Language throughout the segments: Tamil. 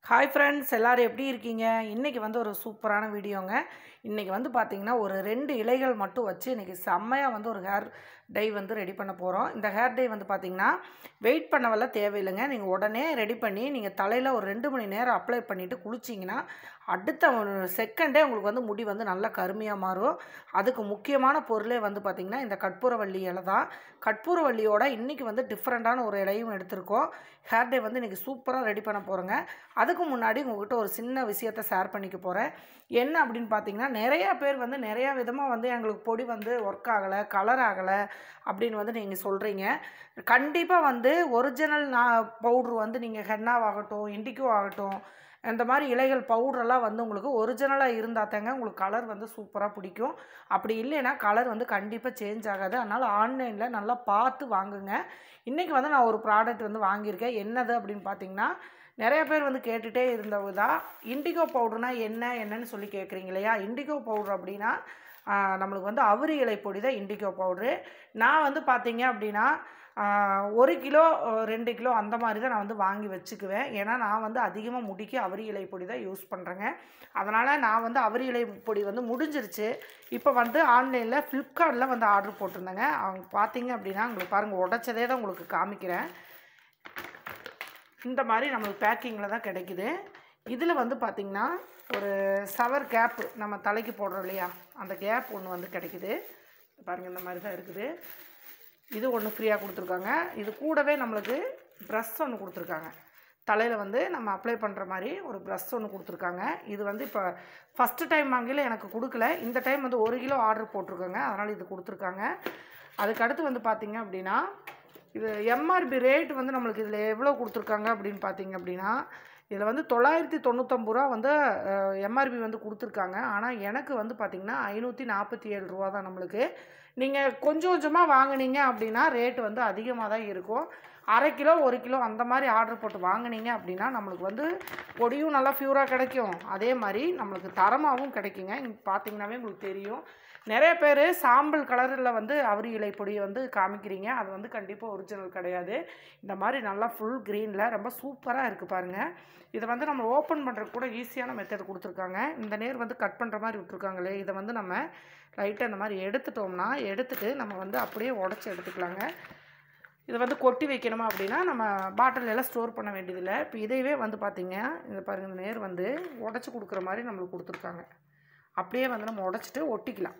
ஹாய் ஃப்ரெண்ட்ஸ் எல்லோரும் எப்படி இருக்கீங்க இன்றைக்கி வந்து ஒரு சூப்பரான வீடியோங்க இன்றைக்கி வந்து பார்த்திங்கன்னா ஒரு ரெண்டு இலைகள் மட்டும் வச்சு இன்றைக்கி செம்மையாக வந்து ஒரு ஹேர் டை வந்து ரெடி பண்ண போகிறோம் இந்த ஹேர் டை வந்து பார்த்திங்கன்னா வெயிட் பண்ணவெல்லாம் தேவையில்லைங்க நீங்கள் உடனே ரெடி பண்ணி நீங்கள் தலையில் ஒரு ரெண்டு மணி நேரம் அப்ளை பண்ணிவிட்டு குளிச்சிங்கன்னா அடுத்த ஒரு செகண்டே உங்களுக்கு வந்து முடி வந்து நல்லா கருமையாக மாறும் அதுக்கு முக்கியமான பொருளே வந்து பார்த்திங்கன்னா இந்த கற்பூரவள்ளி இலை தான் கற்பூரவள்ளியோட இன்றைக்கி வந்து டிஃப்ரெண்ட்டான ஒரு இலையும் எடுத்திருக்கோம் ஹேர் டே வந்து இன்றைக்கி சூப்பராக ரெடி பண்ண போகிறோங்க அதுக்கு முன்னாடி உங்கள்கிட்ட ஒரு சின்ன விஷயத்தை ஷேர் பண்ணிக்க போகிறேன் என்ன அப்படின்னு பார்த்தீங்கன்னா நிறையா பேர் வந்து நிறையா விதமாக வந்து எங்களுக்கு பொடி வந்து ஒர்க் ஆகலை கலர் ஆகலை அப்படின்னு வந்து நீங்கள் சொல்கிறீங்க கண்டிப்பாக வந்து ஒரிஜினல் நான் பவுட்ரு வந்து நீங்கள் ஹென்னாவாகட்டும் இண்டிகோ ஆகட்டும் இந்த மாதிரி இலைகள் பவுடரெல்லாம் வந்து உங்களுக்கு ஒரிஜினலாக இருந்தால் தாங்க உங்களுக்கு கலர் வந்து சூப்பராக பிடிக்கும் அப்படி இல்லைன்னா கலர் வந்து கண்டிப்பாக சேஞ்ச் ஆகாது அதனால் ஆன்லைனில் நல்லா பார்த்து வாங்குங்க இன்றைக்கி வந்து நான் ஒரு ப்ராடக்ட் வந்து வாங்கியிருக்கேன் என்னது அப்படின்னு பார்த்தீங்கன்னா நிறைய பேர் வந்து கேட்டுகிட்டே இருந்தவதா இண்டிகோ பவுடர்னா என்ன என்னன்னு சொல்லி கேட்குறீங்க இல்லையா இண்டிகோ பவுடர் அப்படின்னா ஆஹ், நம்மளுக்கு வந்து அவுரி இலை பொடி தான் இண்டிகோ பவுட்ரு நான் வந்து பார்த்தீங்க அப்படின்னா ஆஹ், ஒரு கிலோ அஹ், ரெண்டு கிலோ அந்த மாதிரி தான் நான் வந்து வாங்கி வச்சுக்குவேன் ஏன்னா நான் வந்து அதிகமாக முடிக்கு அவுரி இலை பொடி தான் யூஸ் பண்ணுறேங்க அதனால் நான் வந்து அவுரி இலை பொடி வந்து முடிஞ்சிருச்சு இப்போ வந்து ஆன்லைனில் ஃப்ளிப்கார்ட்டில் வந்து ஆர்டர் போட்டிருந்தேங்க அவங்க பார்த்தீங்க அப்படின்னா உங்களுக்கு பாருங்கள் உடச்சதே தான் உங்களுக்கு காமிக்கிறேன் இந்த மாதிரி நம்மளுக்கு பேக்கிங்கில் தான் கிடைக்குது இதில் வந்து பார்த்திங்கன்னா ஒரு சவர் கேப்பு நம்ம தலைக்கு போடுறோம் இல்லையா அந்த கேப் ஒன்று வந்து கிடைக்குது பாருங்கள் இந்த மாதிரி தான் இருக்குது இது ஒன்று ஃப்ரீயாக கொடுத்துருக்காங்க இது கூடவே நம்மளுக்கு ப்ரஷ் ஒன்று கொடுத்துருக்காங்க தலையில் வந்து நம்ம அப்ளை பண்ணுற மாதிரி ஒரு ப்ரஷ் ஒன்று கொடுத்துருக்காங்க இது வந்து இப்போ ஃபஸ்ட்டு டைம் வாங்கல எனக்கு கொடுக்கல இந்த டைம் வந்து ஒரு கிலோ ஆர்டர் போட்டிருக்கோங்க அதனால் இது கொடுத்துருக்காங்க அதுக்கடுத்து வந்து பார்த்திங்க அப்படின்னா இது எம்ஆர்பி ரேட் வந்து நம்மளுக்கு இதில் எவ்வளோ கொடுத்துருக்காங்க அப்படின்னு பார்த்தீங்க அப்படின்னா இதில் வந்து தொள்ளாயிரத்தி தொண்ணூத்தொம்பது ரூபா வந்து எம்ஆர்பி வந்து கொடுத்துருக்காங்க ஆனால் எனக்கு வந்து பார்த்திங்கன்னா ஐநூற்றி நாற்பத்தி ஏழு ரூபா தான் நம்மளுக்கு நீங்கள் கொஞ்சம் கொஞ்சமாக வாங்குனீங்க அப்படின்னா ரேட் வந்து அதிகமாக தான் இருக்கும் அரை கிலோ ஒரு கிலோ அந்த மாதிரி ஆர்டர் போட்டு வாங்குனீங்க அப்படின்னா நம்மளுக்கு வந்து பொடியும் நல்லா ஃபியூராக கிடைக்கும் அதே மாதிரி நம்மளுக்கு தரமாகவும் கிடைக்குங்க இங்கே பார்த்தீங்கன்னாவே உங்களுக்கு தெரியும் நிறைய பேர் சாம்பல் கலரில் வந்து அவரி இலை பொடியை வந்து காமிக்கிறீங்க அது வந்து கண்டிப்பாக ஒரிஜினல் கிடையாது இந்த மாதிரி நல்லா ஃபுல் க்ரீனில் ரொம்ப சூப்பராக இருக்குது பாருங்கள் இதை வந்து நம்ம ஓப்பன் பண்ணுறதுக்கு கூட ஈஸியான மெத்தட் கொடுத்துருக்காங்க இந்த நேர் வந்து கட் பண்ணுற மாதிரி விட்ருக்காங்களே இதை வந்து நம்ம லைட்டாக இந்த மாதிரி எடுத்துட்டோம்னா எடுத்துட்டு நம்ம வந்து அப்படியே உடச்சி எடுத்துக்கலாங்க இதை வந்து கொட்டி வைக்கணுமா அப்படின்னா நம்ம பாட்டில் எல்லாம் ஸ்டோர் பண்ண வேண்டியதில்லை இப்போ இதையவே வந்து பார்த்தீங்க இந்த பாருங்க இந்த நேர் வந்து உடச்சி கொடுக்குற மாதிரி நம்மளுக்கு கொடுத்துருக்காங்க அப்படியே வந்து நம்ம உடச்சிட்டு ஒட்டிக்கலாம்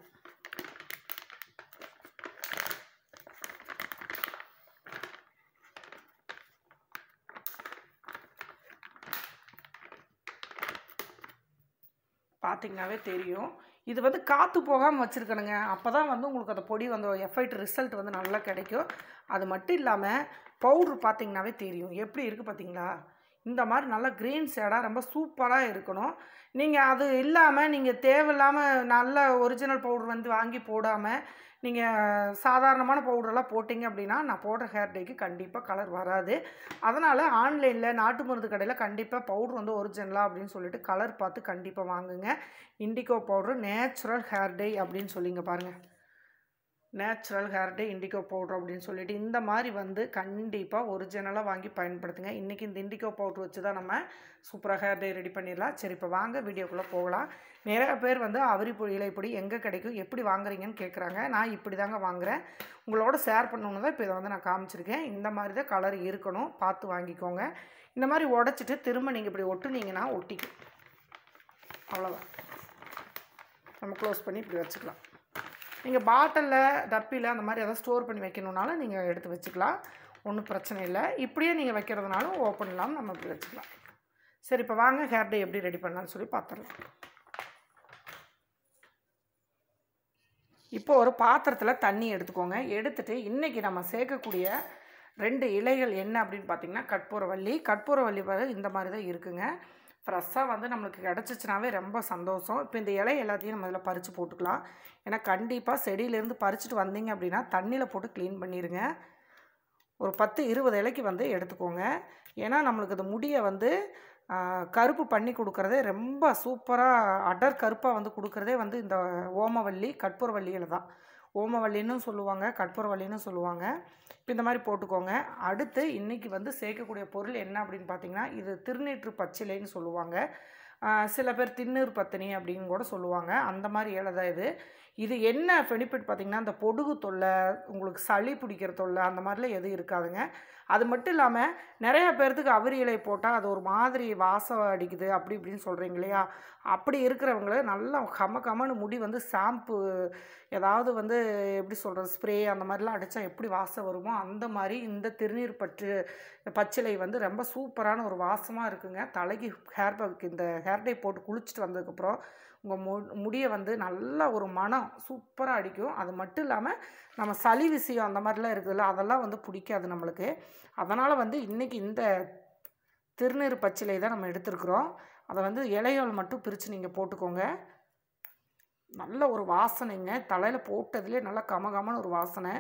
பார்த்தீங்கன்னாவே தெரியும் இது வந்து காற்று போகாமல் வச்சுருக்கணுங்க அப்போ தான் வந்து உங்களுக்கு அந்த பொடி வந்து எஃபெக்ட் ரிசல்ட் வந்து நல்லா கிடைக்கும் அது மட்டும் இல்லாமல் பவுட்ரு பார்த்தீங்கன்னாவே தெரியும் எப்படி இருக்குது பார்த்தீங்களா இந்த மாதிரி நல்லா க்ரீன் ஷேடாக ரொம்ப சூப்பராக இருக்கணும் நீங்கள் அது இல்லாமல் நீங்கள் தேவையில்லாமல் நல்ல ஒரிஜினல் பவுடர் வந்து வாங்கி போடாமல் நீங்கள் சாதாரணமான பவுடரெல்லாம் போட்டிங்க அப்படின்னா நான் போடுற ஹேர் டேக்கு கண்டிப்பாக கலர் வராது அதனால் ஆன்லைனில் நாட்டு மருந்து கடையில் கண்டிப்பாக பவுடர் வந்து ஒரிஜினலாக அப்படின்னு சொல்லிட்டு கலர் பார்த்து கண்டிப்பாக வாங்குங்க indigo powder natural hair day அப்படின்னு சொல்லிங்க பாருங்கள் natural hair day indigo powder அப்படின்னு சொல்லிட்டு இந்த மாதிரி வந்து கண்டிப்பாக ஒரிஜினலாக வாங்கி பயன்படுத்துங்க இன்றைக்கி இந்த இண்டிகோ பவுட்ரு வச்சு தான் நம்ம சூப்பராக ஹேர் டே ரெடி பண்ணிடலாம் சரி இப்போ வாங்க வீடியோக்குள்ளே போகலாம் நிறைய பேர் வந்து அவரி பொடி இலைப்பொடி எங்கே கிடைக்கும் எப்படி வாங்குறீங்கன்னு கேட்குறாங்க நான் இப்படி தாங்க வாங்குறேன் உங்களோட ஷேர் பண்ணணுன்னு தான் இப்போ இதை வந்து நான் காமிச்சிருக்கேன் இந்த மாதிரி தான் கலர் இருக்கணும் பார்த்து வாங்கிக்கோங்க இந்த மாதிரி உடச்சிட்டு திரும்ப நீங்கள் இப்படி ஒட்டுனீங்கன்னா ஒட்டிக்கும் அவ்வளோதான் நம்ம க்ளோஸ் பண்ணி இப்படி வச்சுக்கலாம் நீங்கள் பாட்டிலில் டப்பியில் அந்த மாதிரி எதாவது ஸ்டோர் பண்ணி வைக்கணுன்னாலும் நீங்கள் எடுத்து வச்சுக்கலாம் ஒன்றும் பிரச்சனை இல்லை இப்படியே நீங்கள் வைக்கிறதுனாலும் ஓப்பன் இல்லாமல் நம்ம இப்படி வச்சுக்கலாம் சரி இப்போ வாங்க ஹேர் டே எப்படி ரெடி பண்ணலாம்னு சொல்லி பார்த்துடலாம் இப்போ ஒரு பாத்திரத்தில் தண்ணி எடுத்துக்கோங்க எடுத்துட்டு இன்றைக்கி நம்ம சேர்க்கக்கூடிய ரெண்டு இலைகள் என்ன அப்படின்னு பார்த்தீங்கன்னா கற்பூரவள்ளி கற்பூரவள்ளி பாரு இந்த மாதிரி தான் இருக்குங்க ஃப்ரெஷ்ஷாக வந்து நம்மளுக்கு கிடச்சிச்சினாவே ரொம்ப சந்தோஷம் இப்போ இந்த இலை எல்லாத்தையும் நம்ம இதில் பறித்து போட்டுக்கலாம் ஏன்னா கண்டிப்பாக செடியிலேருந்து பறிச்சுட்டு வந்தீங்க அப்படின்னா தண்ணியில் போட்டு க்ளீன் பண்ணிடுங்க ஒரு பத்து இருபது இலைக்கு வந்து எடுத்துக்கோங்க ஏன்னா நம்மளுக்கு இந்த முடியை வந்து ஆ, கருப்பு பண்ணி கொடுக்குறதே ரொம்ப சூப்பராக அடர் கருப்பாக வந்து கொடுக்குறதே வந்து இந்த ஓமவல்லி கற்பூரவல்லியில் தான் ஓமவல்லின்னு சொல்லுவாங்க கற்பூரவல்லின்னு சொல்லுவாங்க இப்போ இந்த மாதிரி போட்டுக்கோங்க அடுத்து இன்றைக்கி வந்து சேர்க்கக்கூடிய பொருள் என்ன அப்படின்னு பார்த்தீங்கன்னா இது திருநீற்று பச்சிலைன்னு சொல்லுவாங்க ஆஹ் சில பேர் திண்ணூர் பத்தினி அப்படின்னு கூட சொல்லுவாங்க அந்த மாதிரி இலை தான் இது இது என்ன பெனிஃபிட் பார்த்திங்கன்னா இந்த பொடுகு தொல்லை உங்களுக்கு சளி பிடிக்கிற தொல்லை அந்த மாதிரிலாம் எதுவும் இருக்காதுங்க அது மட்டும் இல்லாமல் நிறைய பேர்த்துக்கு அவிரி இலை போட்டால் அது ஒரு மாதிரி வாசம் அடிக்குது அப்படி இப்படின்னு சொல்கிறீங்க இல்லையா அப்படி இருக்கிறவங்கள நல்லா கம கமன்னு முடி வந்து ஷாம்பு ஏதாவது வந்து எப்படி சொல்கிறது ஸ்ப்ரே அந்த மாதிரிலாம் அடித்தா எப்படி வாசம் வருமோ அந்த மாதிரி இந்த திருநீர் பற்று பச்சிலை வந்து ரொம்ப சூப்பரான ஒரு வாசமாக இருக்குங்க தலைக்கு ஹேர் பேக் இந்த ஹேர் டை போட்டு குளிச்சுட்டு வந்ததுக்கப்புறம் உங்கள் மு முடியை வந்து நல்ல ஒரு மனம் சூப்பராக அடிக்கும் அது மட்டும் இல்லாமல் நம்ம சளி விஷயம் அந்த மாதிரிலாம் இருக்குதுல்ல அதெல்லாம் வந்து பிடிக்காது நம்மளுக்கு அதனால் வந்து இன்றைக்கி இந்த திருநீர் பச்சிலை தான் நம்ம எடுத்துருக்குறோம் அதை வந்து இலைகள் மட்டும் பிரித்து நீங்கள் போட்டுக்கோங்க நல்ல ஒரு வாசனைங்க தலையில் போட்டதுலேயே நல்லா கமகமன்னு ஒரு வாசனை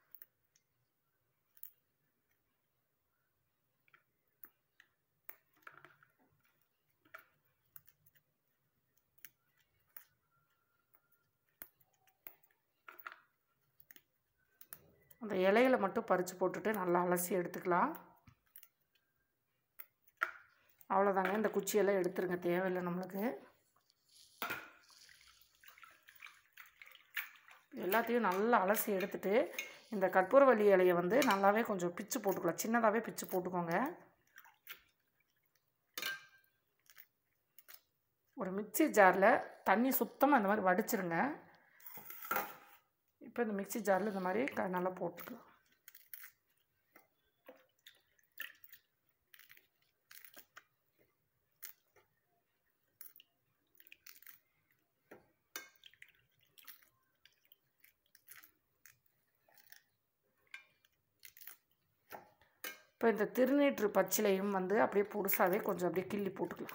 அந்த இலையில மட்டும் பறித்து போட்டுட்டு நல்லா அலசி எடுத்துக்கலாம் அவ்வளோதாங்க இந்த குச்சியெல்லாம் எடுத்துருங்க தேவையில்லை நம்மளுக்கு எல்லாத்தையும் நல்லா அலசி எடுத்துட்டு இந்த கற்பூரவள்ளி இலையை வந்து நல்லாவே கொஞ்சம் பிச்சு போட்டுக்கலாம் சின்னதாகவே பிச்சு போட்டுக்கோங்க ஒரு மிக்சி ஜாரில் தண்ணி சுத்தமாக இந்த மாதிரி வடிச்சிருங்க இப்போ இந்த மிக்சி ஜாரில் இந்த மாதிரி க நல்லா போட்டுக்கலாம் இப்போ இந்த திருநீற்று பச்சிலையும் வந்து அப்படியே புதுசாகவே கொஞ்சம் அப்படியே கிள்ளி போட்டுக்கலாம்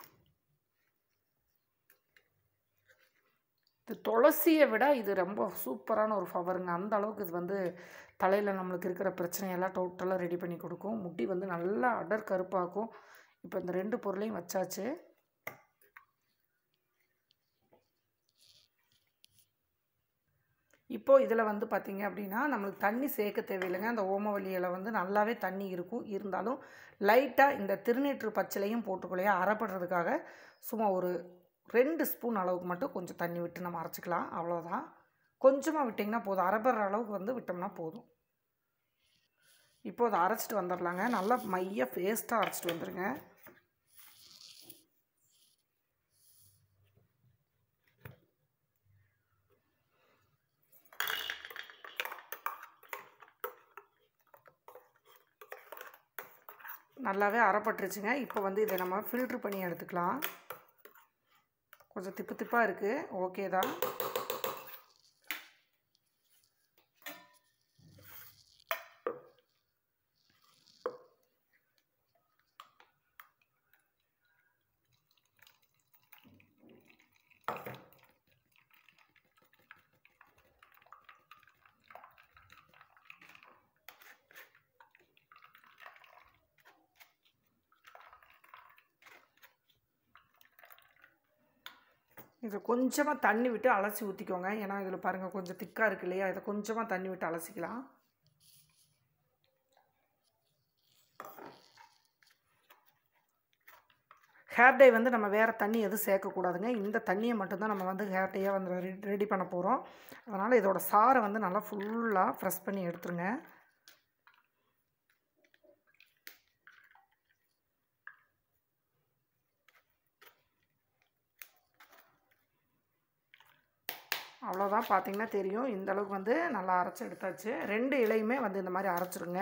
இது துளசியை விட இது ரொம்ப சூப்பரான ஒரு ஃப்ளவருங்க அந்த அளவுக்கு இது வந்து தலையில் நம்மளுக்கு இருக்கிற பிரச்சனையெல்லாம் டோட்டலாக ரெடி பண்ணி கொடுக்கும் முடி வந்து நல்லா அடர் கருப்பாக்கும் இப்போ இந்த ரெண்டு பொருளையும் வச்சாச்சு இப்போது இதில் வந்து பார்த்திங்க அப்படின்னா நம்மளுக்கு தண்ணி சேர்க்க தேவையில்லைங்க அந்த ஓமவல்லி இலை வந்து நல்லாவே தண்ணி இருக்கும் இருந்தாலும் லைட்டாக இந்த திருநீற்று பச்சிலையும் போட்டுக்கொள்ளையா அரைப்படுறதுக்காக சும்மா ஒரு ரெண்டு ஸ்பூன் அளவுக்கு மட்டும் கொஞ்சம் தண்ணி விட்டு நம்ம அரைச்சிக்கலாம் அவ்வளோதான் கொஞ்சமாக விட்டிங்கன்னா போதும் அரைப்படுற அளவுக்கு வந்து விட்டோம்னா போதும் இப்போ அதை அரைச்சிட்டு வந்துடலாங்க நல்லா மைய பேஸ்ட்டாக அரைச்சிட்டு வந்துடுங்க நல்லாவே அரைப்பட்டுருச்சுங்க இப்போ வந்து இதை நம்ம ஃபில்ட்ரு பண்ணி எடுத்துக்கலாம் கொஞ்சம் திப்பு திப்பாக இருக்குது ஓகே தான் இது கொஞ்சமாக தண்ணி விட்டு அலசி ஊற்றிக்கோங்க ஏன்னா இதில் பாருங்கள் கொஞ்சம் திக்காக இருக்கு இல்லையா இதை கொஞ்சமாக தண்ணி விட்டு அலசிக்கலாம் ஹேர் டை வந்து நம்ம வேறு தண்ணி எதுவும் சேர்க்கக்கூடாதுங்க இந்த தண்ணியை மட்டும்தான் நம்ம வந்து ஹேர் டையாக வந்து ரெடி ரெடி பண்ண போகிறோம் அதனால் இதோட சாரை வந்து நல்லா ஃபுல்லாக ப்ரெஸ் பண்ணி எடுத்துருங்க அவ்வளோதான் பார்த்தீங்கன்னா தெரியும் இந்த அளவுக்கு வந்து நல்லா அரைச்சி எடுத்தாச்சு ரெண்டு இலையுமே வந்து இந்த மாதிரி அரைச்சிருங்க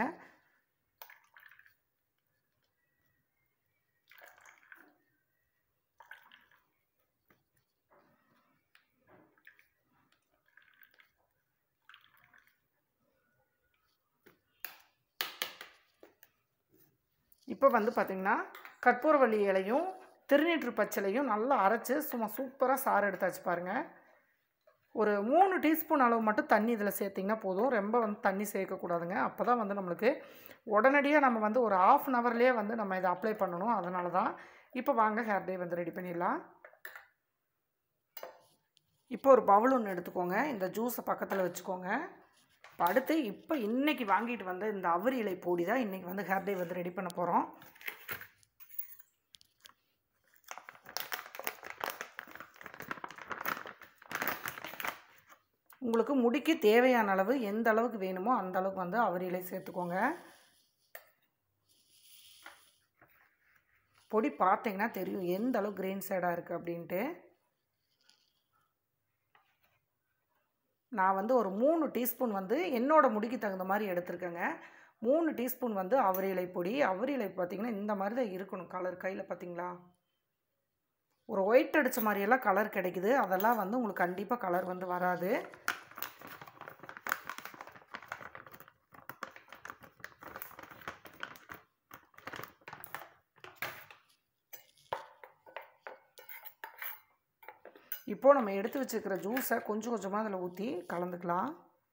இப்போ வந்து பார்த்திங்கன்னா கற்பூரவள்ளி இலையும் திருநீற்று பச்சிலையும் நல்லா அரைச்சி சும்மா சூப்பராக சாறு எடுத்தாச்சு பாருங்கள் ஒரு மூணு டீஸ்பூன் அளவு மட்டும் தண்ணி இதில் சேர்த்திங்கன்னா போதும் ரொம்ப வந்து தண்ணி சேர்க்கக்கூடாதுங்க அப்போ தான் வந்து நம்மளுக்கு உடனடியாக நம்ம வந்து ஒரு ஆஃப் அன் ஹவர்லேயே வந்து நம்ம இதை அப்ளை பண்ணணும் அதனால தான் இப்போ வாங்க ஹேர் டே வந்து ரெடி பண்ணிடலாம் இப்போ ஒரு பவுல் ஒன்று எடுத்துக்கோங்க இந்த ஜூஸை பக்கத்தில் வச்சுக்கோங்க இப்போ அடுத்து இப்போ இன்றைக்கி வாங்கிட்டு வந்த இந்த அவரி இலை பொடி தான் இன்றைக்கி வந்து ஹேர் டே வந்து ரெடி பண்ண போகிறோம் உங்களுக்கு முடிக்கு தேவையான அளவு எந்த அளவுக்கு வேணுமோ அந்த அளவுக்கு வந்து அவரி இலை சேர்த்துக்கோங்க பொடி பார்த்தீங்கன்னா தெரியும் எந்த அளவுக்கு கிரீன் சைடாக இருக்குது அப்படின்ட்டு நான் வந்து ஒரு மூணு டீஸ்பூன் வந்து என்னோட முடிக்கு தகுந்த மாதிரி எடுத்திருக்கேங்க மூணு டீஸ்பூன் வந்து அவரி இலை பொடி அவரி இலை பார்த்திங்கன்னா இந்த மாதிரி தான் இருக்கணும் கலர் கையில் பார்த்தீங்களா ஒரு ஒயிட் அடித்த மாதிரியெல்லாம் கலர் கிடைக்குது அதெல்லாம் வந்து உங்களுக்கு கண்டிப்பாக கலர் வந்து வராது இப்போது நம்ம எடுத்து வச்சுருக்கிற ஜூஸை கொஞ்சம் கொஞ்சமாக அதில் ஊற்றி கலந்துக்கலாம்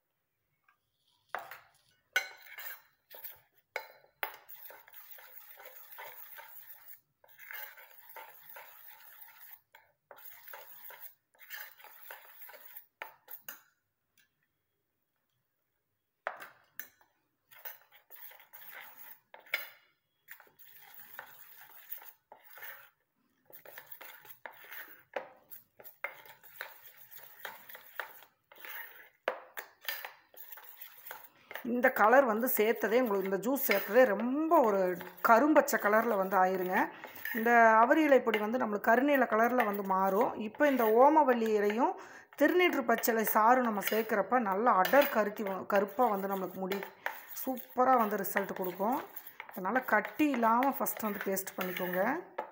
இந்த கலர் வந்து சேர்த்ததே உங்களுக்கு இந்த ஜூஸ் சேர்த்ததே ரொம்ப ஒரு கரும்பச்சை கலரில் வந்து ஆயிருங்க இந்த அவரி இலை பொடி வந்து நம்மளுக்கு கருநீல கலரில் வந்து மாறும் இப்போ இந்த ஓமவல்லி இலையும் திருநீற்று பச்சிலை சாறு நம்ம சேர்க்குறப்ப நல்ல அடர் கருத்தி கருப்பாக வந்து நம்மளுக்கு முடி சூப்பராக வந்து ரிசல்ட் கொடுக்கும் அதனால் கட்டி இல்லாமல் ஃபஸ்ட் வந்து பேஸ்ட் பண்ணிக்கோங்க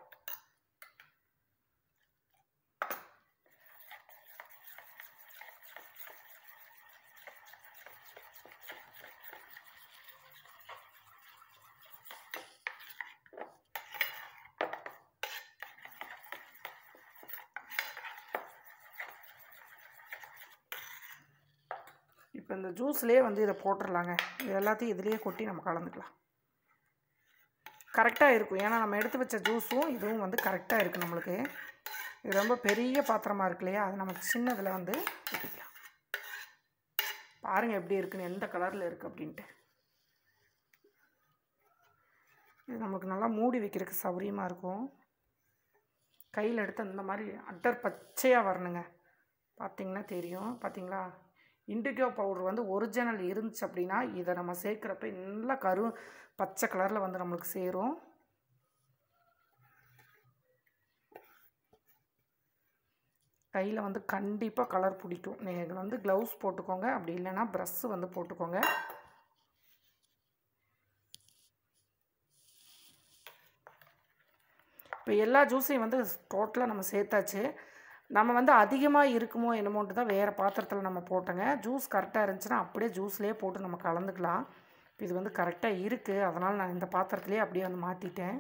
இப்போ இந்த ஜூஸ்லேயே வந்து இதை போட்டுடலாங்க இது எல்லாத்தையும் இதுலேயே கொட்டி நம்ம கலந்துக்கலாம் கரெக்டாக இருக்கும் ஏன்னா நம்ம எடுத்து வச்ச ஜூஸும் இதுவும் வந்து கரெக்டாக இருக்குது நம்மளுக்கு இது ரொம்ப பெரிய பாத்திரமாக இருக்கு இல்லையா அது நம்ம சின்னதில் வந்து ஊற்றிக்கலாம் பாருங்கள் எப்படி இருக்குன்னு எந்த கலரில் இருக்குது அப்படின்ட்டு இது நம்மளுக்கு நல்லா மூடி வைக்கிறதுக்கு சௌகரியமாக இருக்கும் கையில் எடுத்து அந்த மாதிரி அட்டர் பச்சையாக வரணுங்க பார்த்திங்கன்னா தெரியும் பார்த்தீங்களா இண்டிகோ பவுடர் வந்து ஒரிஜினல் இருந்துச்சு அப்படின்னா இதை நம்ம சேர்க்குறப்ப நல்லா கரு பச்சை கலரில் வந்து நம்மளுக்கு சேரும் கையில் வந்து கண்டிப்பாக கலர் பிடிக்கும் நீங்கள் இதில் வந்து க்ளவுஸ் போட்டுக்கோங்க அப்படி இல்லைன்னா ப்ரஷ்ஷு வந்து போட்டுக்கோங்க இப்போ எல்லா ஜூஸையும் வந்து டோட்டலாக நம்ம சேர்த்தாச்சு நம்ம வந்து அதிகமாக இருக்குமோ என்னமோன்ட்டு தான் வேறு பாத்திரத்தில் நம்ம போட்டோங்க ஜூஸ் கரெக்டாக இருந்துச்சுன்னா அப்படியே ஜூஸ்லேயே போட்டு நம்ம கலந்துக்கலாம் இப்போ இது வந்து கரெக்டாக இருக்குது அதனால் நான் இந்த பாத்திரத்துலேயே அப்படியே வந்து மாற்றிட்டேன்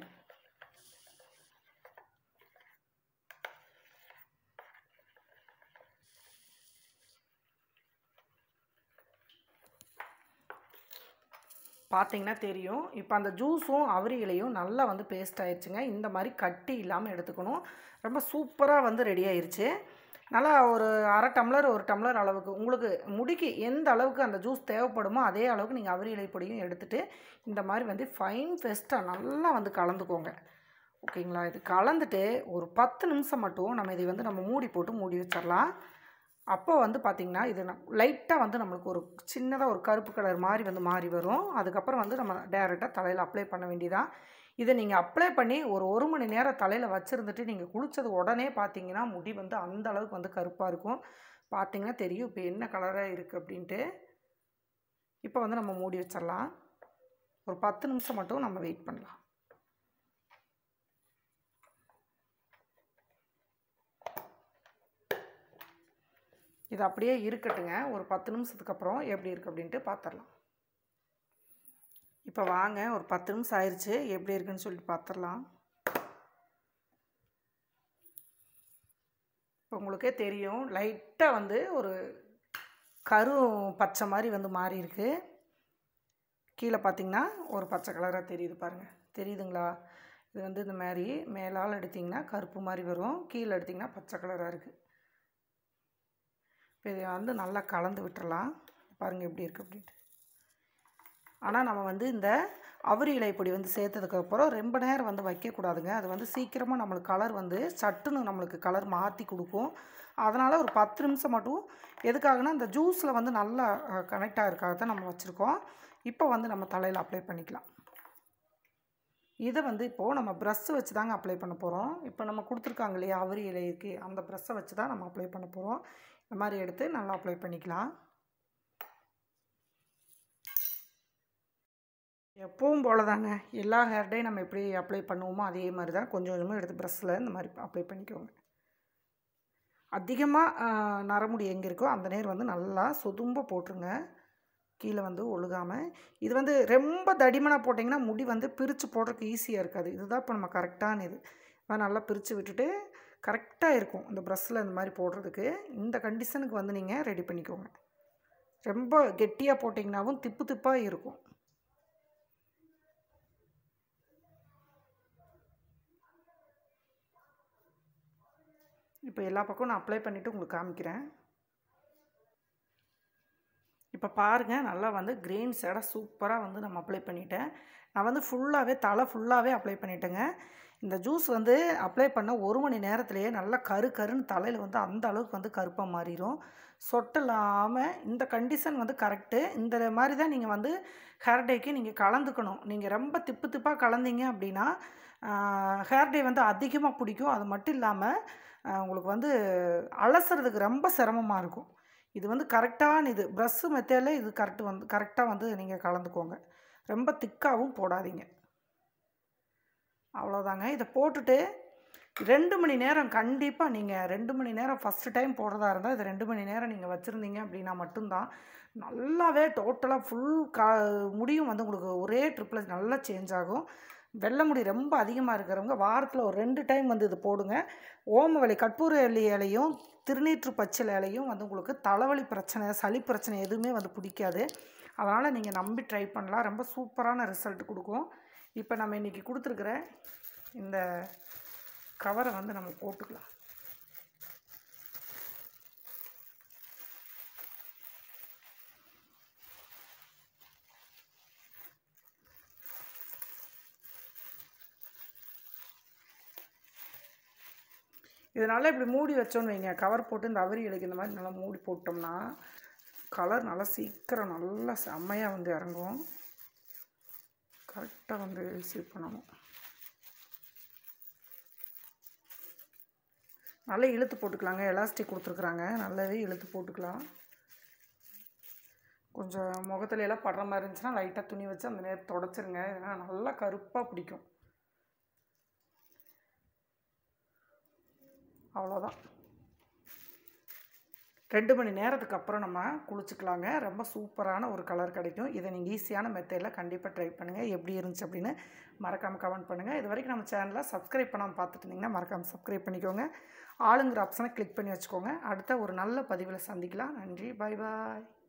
பார்த்தீங்கன்னா தெரியும் இப்போ அந்த ஜூஸும் அவரி இலையும் நல்லா வந்து பேஸ்ட் ஆயிடுச்சுங்க இந்த மாதிரி கட்டி இல்லாமல் எடுத்துக்கணும் ரொம்ப சூப்பராக வந்து ரெடி ஆயிருச்சு நல்லா ஒரு அரை டம்ளர் ஒரு டம்ளர் அளவுக்கு உங்களுக்கு முடிக்கு எந்த அளவுக்கு அந்த ஜூஸ் தேவைப்படுமோ அதே அளவுக்கு நீங்கள் அவரி இலை பொடியும் எடுத்துகிட்டு இந்த மாதிரி வந்து ஃபைன் ஃபெஸ்ட்டாக நல்லா வந்து கலந்துக்கோங்க ஓகேங்களா இது கலந்துட்டு ஒரு பத்து நிமிஷம் மட்டும் நம்ம இதை வந்து நம்ம மூடி போட்டு மூடி வச்சிடலாம் அப்போ வந்து பார்த்திங்கன்னா இது லைட்டாக வந்து நம்மளுக்கு ஒரு சின்னதாக ஒரு கருப்பு கலர் மாதிரி வந்து மாறி வரும் அதுக்கப்புறம் வந்து நம்ம டேரெக்டாக தலையில் அப்ளை பண்ண வேண்டியதான் இதை நீங்கள் அப்ளை பண்ணி ஒரு ஒரு மணி நேரம் தலையில் வச்சுருந்துட்டு நீங்கள் குளித்தது உடனே பார்த்தீங்கன்னா முடி வந்து அந்த அளவுக்கு வந்து கருப்பாக இருக்கும் பார்த்தீங்கன்னா தெரியும் இப்போ என்ன கலராக இருக்குது அப்படின்ட்டு இப்போ வந்து நம்ம மூடி வச்சிடலாம் ஒரு பத்து நிமிஷம் மட்டும் நம்ம வெயிட் பண்ணலாம் இது அப்படியே இருக்கட்டுங்க ஒரு பத்து நிமிஷத்துக்கு அப்புறம் எப்படி இருக்குது அப்படின்ட்டு பார்த்துடலாம் இப்போ வாங்க ஒரு பத்து நிமிஷம் ஆயிடுச்சு எப்படி இருக்குன்னு சொல்லிட்டு பார்த்துடலாம் இப்போ உங்களுக்கே தெரியும் லைட்டாக வந்து ஒரு கரும் பச்சை மாதிரி வந்து மாறி இருக்கு கீழே பார்த்தீங்கன்னா ஒரு பச்சை கலராக தெரியுது பாருங்கள் தெரியுதுங்களா இது வந்து இந்த மாதிரி மேலால் எடுத்திங்கன்னா கருப்பு மாதிரி வரும் கீழே எடுத்திங்கன்னா பச்சை கலராக இருக்குது இப்போ இதை வந்து நல்லா கலந்து விட்டுறலாம் பாருங்கள் எப்படி இருக்குது அப்படின்ட்டு ஆனால் நம்ம வந்து இந்த அவரி இலை பொடி வந்து சேர்த்ததுக்கப்புறம் ரொம்ப நேரம் வந்து வைக்கக்கூடாதுங்க அது வந்து சீக்கிரமாக நம்மளுக்கு கலர் வந்து சட்டுன்னு நம்மளுக்கு கலர் மாற்றி கொடுக்கும் அதனால் ஒரு பத்து நிமிஷம் மட்டும் எதுக்காகனா இந்த ஜூஸில் வந்து நல்லா கனெக்ட் ஆகிருக்காக தான் நம்ம வச்சுருக்கோம் இப்போ வந்து நம்ம தலையில் அப்ளை பண்ணிக்கலாம் இதை வந்து இப்போது நம்ம ப்ரஷ் வச்சு தாங்க அப்ளை பண்ண போகிறோம் இப்போ நம்ம கொடுத்துருக்காங்க இல்லையா அவரி இலைக்கு அந்த ப்ரஷ்ஷை வச்சு தான் நம்ம அப்ளை பண்ண போகிறோம் இந்த மாதிரி எடுத்து நல்லா அப்ளை பண்ணிக்கலாம் எப்பவும் போல தாங்க எல்லா ஹேர் டே நம்ம எப்படி அப்ளை பண்ணுவோமோ அதே மாதிரி தான் கொஞ்சம் கொஞ்சமாக எடுத்து ப்ரஷ்ஷில் இந்த மாதிரி அப்ளை பண்ணிக்கோங்க அதிகமாக நரமுடி எங்கே இருக்கோ அந்த நேர் வந்து நல்லா சொதும்ப போட்டுருங்க கீழே வந்து ஒழுகாமல் இது வந்து ரொம்ப தடிமனாக போட்டிங்கன்னா முடி வந்து பிரித்து போடுறதுக்கு ஈஸியாக இருக்காது இதுதான் இப்போ நம்ம கரெக்டான இது அதான் நல்லா பிரித்து விட்டுட்டு கரெக்டாக இருக்கும் இந்த ப்ரஷ்ஷில் இந்த மாதிரி போடுறதுக்கு இந்த கண்டிஷனுக்கு வந்து நீங்கள் ரெடி பண்ணிக்கோங்க ரொம்ப கெட்டியாக போட்டிங்கனாவும் திப்பு திப்பாக இருக்கும் இப்போ எல்லா பக்கம் நான் அப்ளை பண்ணிவிட்டு உங்களுக்கு காமிக்கிறேன் இப்போ பாருங்கள் நல்லா வந்து க்ரீன் சேடை சூப்பராக வந்து நம்ம அப்ளை பண்ணிட்டேன் நான் வந்து ஃபுல்லாகவே தலை ஃபுல்லாகவே அப்ளை பண்ணிட்டேங்க இந்த ஜூஸ் வந்து அப்ளை பண்ண ஒரு மணி நேரத்துலேயே நல்லா கரு கருன்னு தலையில் வந்து அந்த அளவுக்கு வந்து கருப்பாக மாறிடும் சொட்டலாமல் இந்த கண்டிஷன் வந்து கரெக்டு இந்த மாதிரி தான் நீங்கள் வந்து ஹேர் டேக்கு நீங்கள் கலந்துக்கணும் நீங்கள் ரொம்ப திப்பு திப்பாக கலந்தீங்க அப்படின்னா ஹேர் டே வந்து அதிகமாக பிடிக்கும் அது மட்டும் இல்லாமல் உங்களுக்கு வந்து அலசுறதுக்கு ரொம்ப சிரமமாக இருக்கும் இது வந்து கரெக்டான இது ப்ரஷ்ஷு மெத்தேடில் இது கரெக்டு வந்து கரெக்டாக வந்து நீங்கள் கலந்துக்கோங்க ரொம்ப திக்காகவும் போடாதீங்க அவ்வளோதாங்க இதை போட்டுட்டு ரெண்டு மணி நேரம் கண்டிப்பாக நீங்கள் ரெண்டு மணி நேரம் ஃபஸ்ட்டு டைம் போடுறதா இருந்தால் இது ரெண்டு மணி நேரம் நீங்கள் வச்சுருந்தீங்க அப்படின்னா மட்டும்தான் நல்லாவே டோட்டலாக ஃபுல் கா முடியும் வந்து உங்களுக்கு ஒரே ட்ரிப்பில் நல்லா சேஞ்ச் ஆகும் வெள்ளை முடி ரொம்ப அதிகமாக இருக்கிறவங்க வாரத்தில் ஒரு ரெண்டு டைம் வந்து இது போடுங்க ஓமவலி கற்பூர இலை இலையும் திருநீற்று பச்சிலை இலையும் வந்து உங்களுக்கு தலைவலி பிரச்சனை சளி பிரச்சனை எதுவுமே வந்து பிடிக்காது அதனால் நீங்கள் நம்பி ட்ரை பண்ணலாம் ரொம்ப சூப்பரான ரிசல்ட் கொடுக்கும் இப்போ நம்ம இன்றைக்கி கொடுத்துருக்குற இந்த கவரை வந்து நம்ம போட்டுக்கலாம் இதனால் இப்படி மூடி வச்சோன்னு வைங்க கவர் போட்டு இந்த அவரி இலைக்கு இந்த மாதிரி நல்லா மூடி போட்டோம்னா கலர் நல்லா சீக்கிரம் நல்லா செம்மையாக வந்து இறங்கும் கரெக்டாக வந்து ரிசீவ் பண்ணணும் நல்லா இழுத்து போட்டுக்கலாங்க எலாஸ்டிக் கொடுத்துருக்குறாங்க நல்லாவே இழுத்து போட்டுக்கலாம் கொஞ்சம் முகத்துல எல்லாம் படுற மாதிரி இருந்துச்சுன்னா லைட்டாக துணி வச்சு அந்த நேரம் தொடச்சிருங்க ஏன்னா நல்லா கருப்பாக பிடிக்கும் அவ்வளோதான் ரெண்டு மணி நேரத்துக்கு அப்புறம் நம்ம குளிச்சுக்கலாங்க ரொம்ப சூப்பரான ஒரு கலர் கிடைக்கும் இதை நீங்கள் ஈஸியான மெத்தடில் கண்டிப்பாக ட்ரை பண்ணுங்கள் எப்படி இருந்துச்சு அப்படின்னு மறக்காமல் கமெண்ட் பண்ணுங்கள் இது வரைக்கும் நம்ம சேனலை சப்ஸ்கிரைப் பண்ணாமல் பார்த்துட்டு இருந்தீங்கன்னா மறக்காமல் சப்ஸ்கிரைப் பண்ணிக்கோங்க ஆளுங்கிற ஆப்ஷனை கிளிக் பண்ணி வச்சுக்கோங்க அடுத்த ஒரு நல்ல பதிவில் சந்திக்கலாம் நன்றி பாய் பாய்